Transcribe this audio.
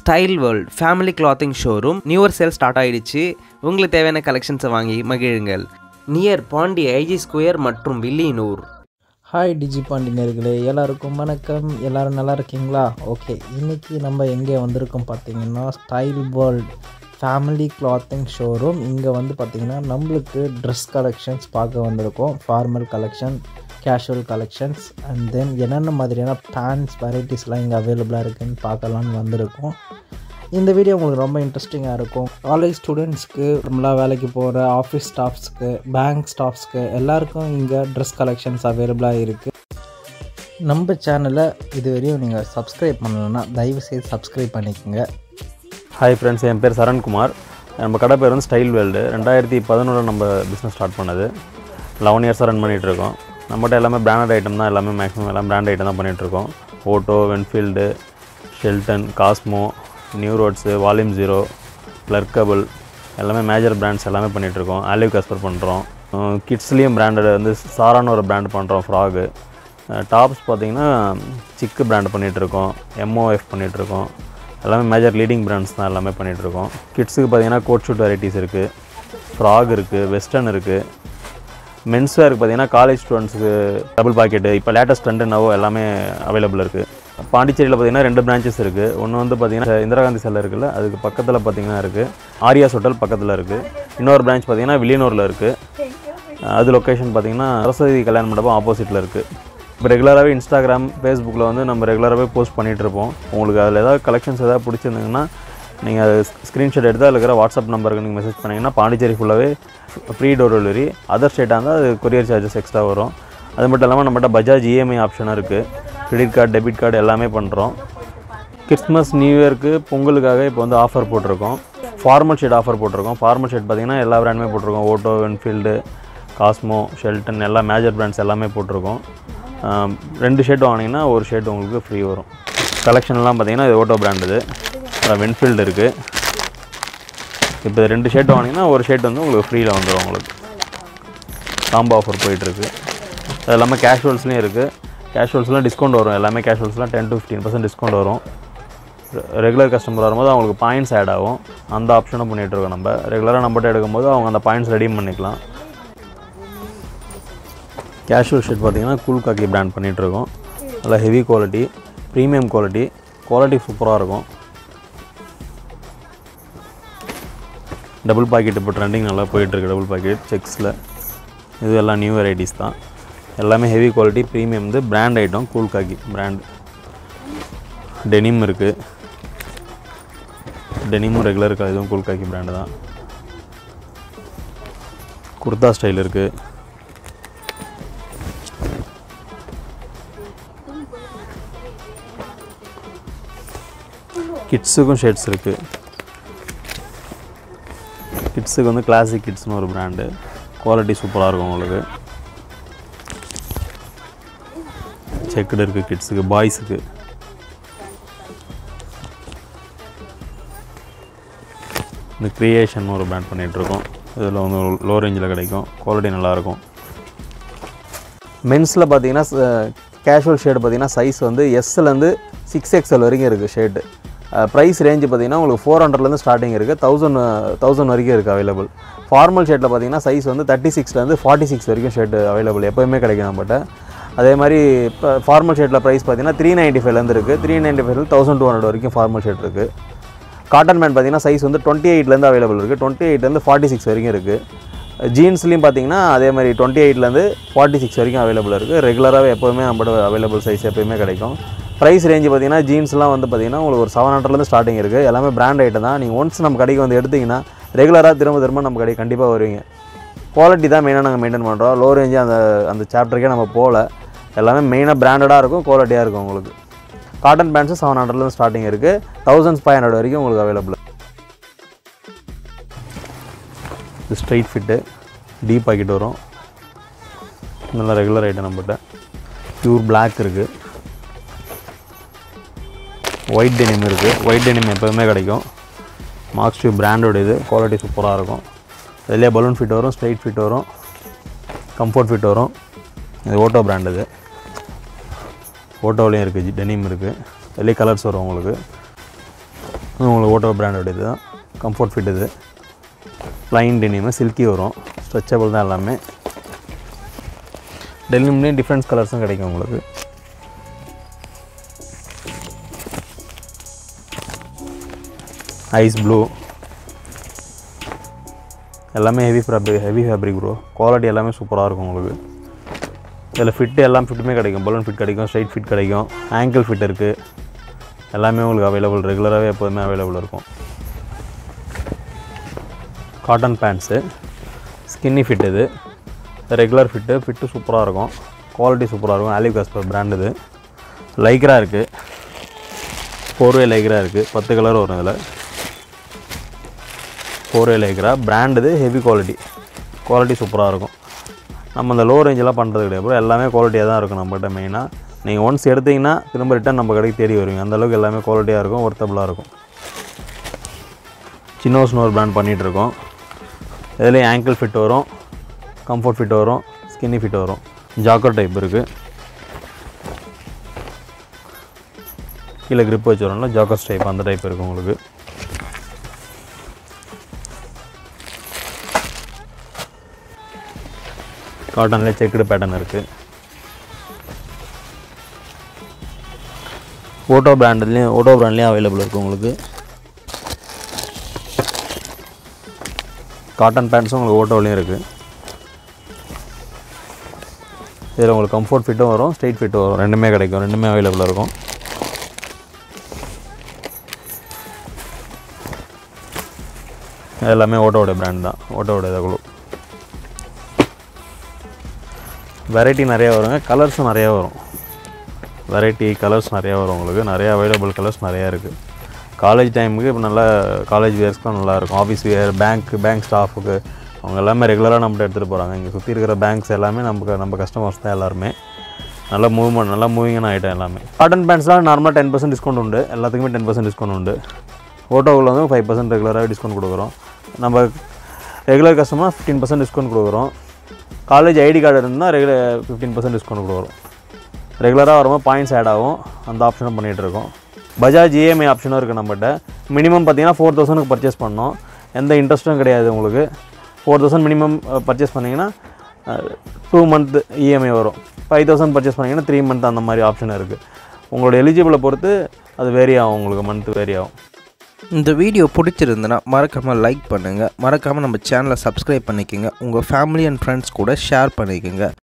Style world family clothing showroom new year sale start ஆயிடுச்சு உங்களுக்கு தேவையான கலெக்ஷன்ஸை வாங்கி மகிழுங்கள் நியர் பாண்டி ஐஜி ஸ்கொயர் மற்றும் வில்லியனூர் ஹாய் டிஜி பாண்டினர்களே எல்லாருக்கும் வணக்கம் எல்லாரும் நல்லா இருக்கீங்களா ஓகே இன்றைக்கி நம்ம எங்கே வந்திருக்கோம் பார்த்தீங்கன்னா style world family clothing showroom இங்கே வந்து பார்த்திங்கன்னா நம்மளுக்கு ட்ரெஸ் கலெக்ஷன்ஸ் பார்க்க வந்திருக்கோம் formal collection casual collections and then என்னென்ன மாதிரியான பேண்ட்ஸ் வெரைட்டிஸ்லாம் இங்கே அவைலபிளாக இருக்குதுன்னு பார்க்கலான்னு வந்திருக்கோம் இந்த வீடியோ உங்களுக்கு ரொம்ப இன்ட்ரெஸ்டிங்காக இருக்கும் காலேஜ் ஸ்டூடெண்ட்ஸ்க்கு நம்மளாக வேலைக்கு போகிற ஆஃபீஸ் ஸ்டாஃப்ஸ்க்கு பேங்க் ஸ்டாஃப்ஸ்க்கு எல்லாருக்கும் இங்கே ட்ரெஸ் கலெக்ஷன்ஸ் அவைலபிளாக இருக்குது நம்ம சேனலை இதுவரையும் நீங்கள் சப்ஸ்கிரைப் பண்ணலைன்னா தயவுசெய்து சப்ஸ்கிரைப் பண்ணிக்கோங்க ஹாய் ஃப்ரெண்ட்ஸ் என் பேர் சரண்குமார் நம்ம கடை பேர் வந்து ஸ்டைல் வேர்ல்டு ரெண்டாயிரத்தி பதினொன்று நம்ம பிஸ்னஸ் ஸ்டார்ட் பண்ணது லெவன் இயர்ஸாக ரன் பண்ணிகிட்ருக்கோம் நம்மகிட்ட எல்லாமே பிராண்டட் ஐட்டம் தான் எல்லாமே மேக்ஸிமம் எல்லாம் பிராண்ட் ஐட்டம் தான் பண்ணிகிட்ருக்கோம் ஓட்டோ வென்ஃபீல்டு ஷெல்டன் காஸ்மோ நியூ ரோட்ஸு வால்யூம் ஜீரோ கிளர்கபிள் எல்லாமே மேஜர் பிராண்ட்ஸ் எல்லாமே பண்ணிகிட்ருக்கோம் ஆலிவ் காஸ்பர் பண்ணுறோம் கிட்ஸ்லேயும் பிராண்டட் வந்து சாரான்னு ஒரு பிராண்ட் பண்ணுறோம் ஃப்ராகு டாப்ஸ் பார்த்தீங்கன்னா சிக்கு பிராண்ட் பண்ணிகிட்ருக்கோம் எம்ஓஎஃப் பண்ணிகிட்ருக்கோம் எல்லாமே மேஜர் லீடிங் பிராண்ட்ஸ் தான் எல்லாமே பண்ணிகிட்ருக்கோம் கிட்ஸுக்கு பார்த்தீங்கன்னா கோட் ஷூட் வெரைட்டிஸ் இருக்குது ஃப்ராக் இருக்குது வெஸ்டர்ன் இருக்குது மென்ஸ் வேருக்கு பார்த்தீங்கன்னா காலேஜ் ஸ்டூடெண்ட்ஸுக்கு டபுள் பாக்கெட்டு இப்போ லேட்டஸ்ட் ட்ரெண்டு நவோ எல்லாமே அவைலபிள் இருக்குது பாண்டிச்சேரியில் பார்த்தீங்கன்னா ரெண்டு பிரான்ச்சஸ் இருக்குது ஒன்று வந்து பார்த்தீங்கன்னா இந்திரா காந்தி செல்ல இருக்குல்ல அதுக்கு பக்கத்தில் பார்த்தீங்கன்னா இருக்குது ஆரியாஸ் ஹோட்டல் பக்கத்தில் இருக்குது இன்னொரு பிரான்ச் பார்த்தீங்கன்னா வில்லியனூரில் இருக்குது அது லொக்கேஷன் பார்த்தீங்கன்னா சரஸ்வதி கல்யாண மண்டபம் ஆப்போசிட்டில் இருக்குது இப்போ ரெகுலராகவே இன்ஸ்டாகிராம் ஃபேஸ்புக்கில் வந்து நம்ம ரெகுலராகவே போஸ்ட் பண்ணிகிட்டு இருப்போம் உங்களுக்கு அதில் ஏதாவது கலெக்ஷன்ஸ் ஏதாவது பிடிச்சிருந்தீங்கன்னா நீங்கள் அது ஸ்க்ரீன்ஷாட் எடுத்து அதில் இருக்கிற வாட்ஸ்அப் நம்பருக்கு நீங்கள் மெசேஜ் பண்ணிங்கன்னா பாண்டிச்சேரி ஃபுல்லாகவே ஃப்ரீ டோர் டெலிவரி அதர் ஸ்டேட்டாக இருந்தால் அது கொரியர் சார்ஜஸ் எக்ஸ்ட்ரா வரும் அது மட்டும் இல்லாமல் நம்மகிட்ட பஜாஜ் இஎம்ஐ ஆப்ஷனும் இருக்குது கிரெடிட் கார்டு டெபிட் கார்டு எல்லாமே பண்ணுறோம் கிறிஸ்மஸ் நியூ இயர்க்கு பொங்கலுக்காக இப்போ வந்து ஆஃபர் போட்டிருக்கோம் ஃபார்மல் ஷர்ட் ஆஃபர் போட்டிருக்கோம் ஃபார்மல் ஷர்ட் பார்த்திங்கன்னா எல்லா பிராண்டுமே போட்டிருக்கோம் ஓட்டோ வென்ஃபீல்டு காஸ்மோ ஷெல்டன் எல்லா மேஜர் பிராண்ட்ஸ் எல்லாமே போட்டிருக்கோம் ஆம், ரெண்டு ஷர்ட் வாங்கினீங்கன்னா ஒரு ஷர்ட் உங்களுக்கு ஃப்ரீ வரும் கலெக்ஷன்லாம் பார்த்தீங்கன்னா இது ஓட்டோ பிராண்டுது வென்ஃபீல்டு இருக்குது இப்போ ரெண்டு ஷர்ட் வாங்கினீங்கன்னா ஒரு ஷர்ட் வந்து உங்களுக்கு ஃப்ரீயில் வந்துடும் உங்களுக்கு காம்போ ஆஃபர் போயிட்டுருக்கு அது இல்லாமல் கேஷுவல்ஸ்லேயும் இருக்குது கேஷுவல்ஸ்லாம் டிஸ்கவுண்ட் வரும் எல்லாமே கேஷுவல்ஸ்லாம் ten to fifteen percent discount வரும் ரெகுலர் கஸ்டமர் வரும்போது அவங்களுக்கு பாயிண்ட்ஸ் ஆட் ஆகும் அந்த ஆப்ஷனும் பண்ணிகிட்ருக்கோம் நம்ம ரெகுலராக நம்மகிட்ட எடுக்கும்போது அவங்க அந்த பாயிண்ட்ஸ் ரெடீம் பண்ணிக்கலாம் கேஷுவல் ஷர்ட் பார்த்தீங்கன்னா கூல் காக்கி பிராண்ட் பண்ணிகிட்ருக்கோம் நல்லா heavy quality premium quality quality சூப்பராக இருக்கும் டபுள் பாக்கெட் இப்போ ட்ரெண்டிங் நல்லா போயிட்டுருக்கு டபுள் பாக்கெட் செக்ஸில் இது எல்லாம் நியூ வெரைட்டிஸ் தான் எல்லாமே ஹெவி குவாலிட்டி ப்ரீமியம் வந்து brand item cool khaki brand denim இருக்குது டெனிமும் ரெகுலர் இதுவும் கூல் காக்கி பிராண்டு தான் குர்தா ஸ்டைல் இருக்குது கிட்ஸுக்கும் ஷர்ட்ஸ் இருக்குது கிட்ஸுக்கு வந்து கிளாசிக் கிட்ஸ்னு ஒரு பிராண்டு குவாலிட்டி சூப்பராக இருக்கும் உங்களுக்கு செக்குடு இருக்குது கிட்ஸுக்கு பாய்ஸுக்கு இந்த க்ரியேஷன் ஒரு பிராண்ட் பண்ணிகிட்ருக்கோம் இதில் வந்து லோ ரேஞ்சில் கிடைக்கும் குவாலிட்டி நல்லாயிருக்கும் மென்ஸில் பார்த்தீங்கன்னா கேஷுவல் ஷேடு பார்த்தீங்கன்னா சைஸ் வந்து எஸ்லேருந்து சிக்ஸ் எக்ஸ்எல் வரைக்கும் இருக்குது ஷேர்ட்டு ப்ரைஸ் ரேஞ்சு பார்த்தீங்கன்னா உங்களுக்கு ஃபோர் ஹண்ட்ரட்லேருந்து ஸ்டார்டிங் இருக்குது தௌசண்ட் தௌசண்ட் வரைக்கும் இருக்குது அவைலபிள் ஃபார்மல் ஷர்ட்டில் பார்த்தீங்கன்னா சைஸ் வந்து தேர்ட்டி சிக்ஸ்லேருந்து ஃபார்ட்டி சிக்ஸ் வரைக்கும் ஷர்ட் அவைலபிள் எப்போயுமே கிடைக்கும் நம்மகிட்ட அதே மாதிரி இப்போ ஃபார்மல் ஷர்ட்டில் ப்ரைஸ் பார்த்தீங்கன்னா த்ரீ நைன்ட்டி ஃபைவ்லேருந்து இருக்குது three ninety five thousand two hundred வரைக்கும் ஃபார்மல் ஷர்ட் இருக்குது காட்டன் பேண்ட் பார்த்தீங்கன்னா சைஸ் வந்து டுவெண்ட்டி எயிட்லேருந்து அவைலபிள் இருக்குது டுவெண்ட்டி எயிட்லேருந்து ஃபார்ட்டி சிக்ஸ் வரைக்கும் இருக்குது ஜீன்ஸ்லேயும் பார்த்தீங்கன்னா அதே மாதிரி டுவெண்ட்டி எயிட்லேருந்து ஃபார்ட்டி சிக்ஸ் வரைக்கும் அவைலபிள் இருக்குது ரெகுலராகவே எப்போவுமே நம்மளோட அவைலபிள் சைஸ் எப்போயுமே கிடைக்கும் ப்ரைஸ் ரேஞ்சு பார்த்தீங்கன்னா ஜீன்ஸ்லாம் வந்து பார்த்தீங்கன்னா உங்களுக்கு ஒரு செவன் ஹண்ட்ரட்லேருந்து ஸ்டார்டிங் இருக்குது எல்லாமே பிராண்ட் ஐட்டம் தான் நீங்கள் ஒன்ஸ் நம்ம கடைக்கு வந்து எடுத்திங்கன்னா ரெகுலராக திரும்ப திரும்ப நம்ம கடைக்கு கண்டிப்பாக வருவீங்க குவாலிட்டி தான் மெயினாக நாங்கள் மெயின்டைன் பண்ணுறோம் லோ ரேஞ்சு அந்த அந்த சாப்டருக்கே நம்ம போகல எல்லாமே மெயினாக பிராண்டடாக இருக்கும் குவாலிட்டியாக இருக்கும் உங்களுக்கு காட்டன் பேண்ட்ஸும் செவன் ஹண்ட்ரட்லேருந்து ஸ்டார்டிங் இருக்குது தௌசண்ட் ஃபைவ் ஹண்ட்ரட் வரைக்கும் உங்களுக்கு அவைலபிள் இது ஸ்ட்ரைட் ஃபிட்டு டீ பாக்கெட் வரும் நல்ல ரெகுலர் ஐட்டம் நம்மகிட்ட பியூர் Black இருக்குது ஒயிட் டெனிம் இருக்குது ஒயிட் டெனிம் எப்போதுமே கிடைக்கும் மார்க்ஸ் டியூப் பிராண்டோட இது குவாலிட்டி சூப்பராக இருக்கும் இதுலேயே பலூன் ஃபிட் வரும் ஸ்ட்ரைட் ஃபிட் வரும் கம்ஃபர்ட் ஃபிட் வரும் இது ஓட்டோ பிராண்ட் இது ஓட்டோவிலையும் இருக்குது டெனிம் இருக்குது இதுலேயே கலர்ஸ் வரும் உங்களுக்கு இது உங்களுக்கு ஓட்டோ பிராண்டோட இது தான் கம்ஃபர்ட் ஃபிட் இது ப்ளைன் டெனிமு சில்கி வரும் ஸ்ட்ரெச்சபிள் தான் எல்லாமே டெனிம்லேயும் டிஃப்ரெண்ட்ஸ் கலர்ஸும் கிடைக்கும் உங்களுக்கு ஐஸ் ப்ளூ எல்லாமே heavy fabric heavy fabric pro quality எல்லாமே சூப்பராக இருக்கும் உங்களுக்கு இதில் ஃபிட்டு எல்லாம் ஃபிட்டுமே கிடைக்கும் பலூன் ஃபிட் கிடைக்கும் ஸ்ட்ரைட் ஃபிட் கிடைக்கும் ஆங்கிள் ஃபிட் இருக்குது எல்லாமே உங்களுக்கு அவைலபிள் ரெகுலராகவே எப்போதுமே அவைலபிள் இருக்கும் காட்டன் பேண்ட்ஸு ஸ்கின்னி ஃபிட் இது ரெகுலர் ஃபிட்டு ஃபிட்டு சூப்பராக இருக்கும் குவாலிட்டி சூப்பராக இருக்கும் ஆலிவ் காஸ்பர் பிராண்ட் இது லைக்ரா இருக்குது ஃபோர்வே லைக்ரா இருக்குது பத்து கலர் வரும் இதில் ஃபோர்வே லைக்ரா பிராண்ட் இது ஹெவி குவாலிட்டி குவாலிட்டி சூப்பராக இருக்கும் நம்ம இந்த லோ ரேஞ்செலாம் பண்ணுறது கிடையாது bro. எல்லாமே குவாலிட்டியாக தான் இருக்கும் நம்மகிட்ட மெயினாக நீங்கள் ஒன்ஸ் எடுத்தீங்கன்னா திரும்ப ரிட்டன் நம்ம கடைக்கு தேடி வருவீங்க அந்த அளவுக்கு எல்லாமே குவாலிட்டியாக இருக்கும் ஒர்த்தபுளாக இருக்கும் சின்னோஸ்னு ஒரு பிராண்ட் பண்ணிகிட்ருக்கோம் இதுலேயும் ஆங்கிள் ஃபிட் வரும் கம்ஃபர்ட் ஃபிட் வரும் ஸ்கின்னி ஃபிட் வரும் ஜாக்கர் டைப் இருக்குது கீழே grip வச்சு வரும்ல ஜாக்கர்ஸ் டைப் அந்த டைப் இருக்குது உங்களுக்கு காட்டனில் செக்குடு பேட்டர்ன் இருக்குது ஓட்டோ பிராண்ட்லேயும் ஓட்டோ பிராண்ட்லேயும் அவைலபிள் இருக்குது உங்களுக்கு காட்டன் பேண்ட்ஸும் உங்களுக்கு ஓட்டோலையும் இருக்குது இதில் உங்களுக்கு கம்ஃபர்ட் ஃபிட்டும் வரும் ஸ்ட்ரெயிட் ஃபிட்டும் வரும் ரெண்டுமே கிடைக்கும் ரெண்டுமே அவைலபிளாக இருக்கும் எல்லாமே ஓட்டோவோட பிராண்ட் தான் ஓட்டோவோட இதை வெரைட்டி நிறையா வருங்க கலர்ஸும் நிறையா வரும் வெரைட்டி கலர்ஸ் நிறையா வரும் உங்களுக்கு நிறையா அவைலபிள் கலர்ஸ் நிறையா இருக்குது காலேஜ் டைமுக்கு இப்போ நல்லா காலேஜ் வேர்ஸ்க்குலாம் நல்லா இருக்கும் ஆஃபீஸ் வேர் பேங்க் பேங்க் ஸ்டாஃபுக்கு அவங்க எல்லாமே ரெகுலராக நம்மகிட்ட எடுத்துகிட்டு போகிறாங்க இங்கே சுற்றி இருக்கிற பேங்க்ஸ் எல்லாமே நமக்கு நம்ம கஸ்டமர்ஸ் தான் எல்லாருமே நல்லா மூவ்மெண்ட் நல்லா மூவிங்கான ஐட்டம் எல்லாமே காட்டன் பேண்ட்ஸ்லாம் நார்மலாக டென் பர்சன்ட் டிஸ்கவுண்ட் உண்டு எல்லாத்துக்குமே டென் பர்சன்ட் டிஸ்கவுண்ட் உண்டு ஓட்டோவில் வந்து ஃபைவ் பர்சன்ட் ரெகுலராக டிஸ்கவுண்ட் கொடுக்குறோம் நம்ம regular customer fifteen percent discount கொடுக்குறோம் காலேஜ் ஐடி கார்டு இருந்தால் ரெகுலர் ஃபிஃப்டீன் பர்சன்ட் டிஸ்கவுண்ட் கொடுக்குறோம் ரெகுலராக வரும்போது பாயிண்ட்ஸ் ஆட் ஆகும் அந்த ஆப்ஷனும் பண்ணிகிட்டு இருக்கோம் பஜாஜ் இஎம்ஐ ஆப்ஷனும் இருக்குது நம்மகிட்ட மினிமம் பார்த்தீங்கன்னா ஃபோர் தௌசண்ட்க்கு பர்ச்சேஸ் பண்ணோம் எந்த இன்ட்ரெஸ்ட்டும் கிடையாது உங்களுக்கு ஃபோர் தௌசண்ட் மினிமம் பர்ச்சேஸ் பண்ணிங்கன்னா டூ மந்த் இஎம்ஐ வரும் ஃபைவ் தௌசண்ட் பர்ச்சேஸ் பண்ணிங்கன்னா த்ரீ மந்த் அந்த மாதிரி ஆப்ஷன் இருக்குது உங்களோட எலிஜிபிளை பொறுத்து அது வேரி ஆகும் உங்களுக்கு மந்த் வேரி ஆகும் இந்த வீடியோ பிடிச்சிருந்துன்னா மறக்காமல் லைக் பண்ணுங்கள் மறக்காமல் நம்ம சேனலை சப்ஸ்கிரைப் பண்ணிக்கோங்க உங்கள் ஃபேமிலி அண்ட் ஃப்ரெண்ட்ஸ் கூட ஷேர் பண்ணிக்கோங்க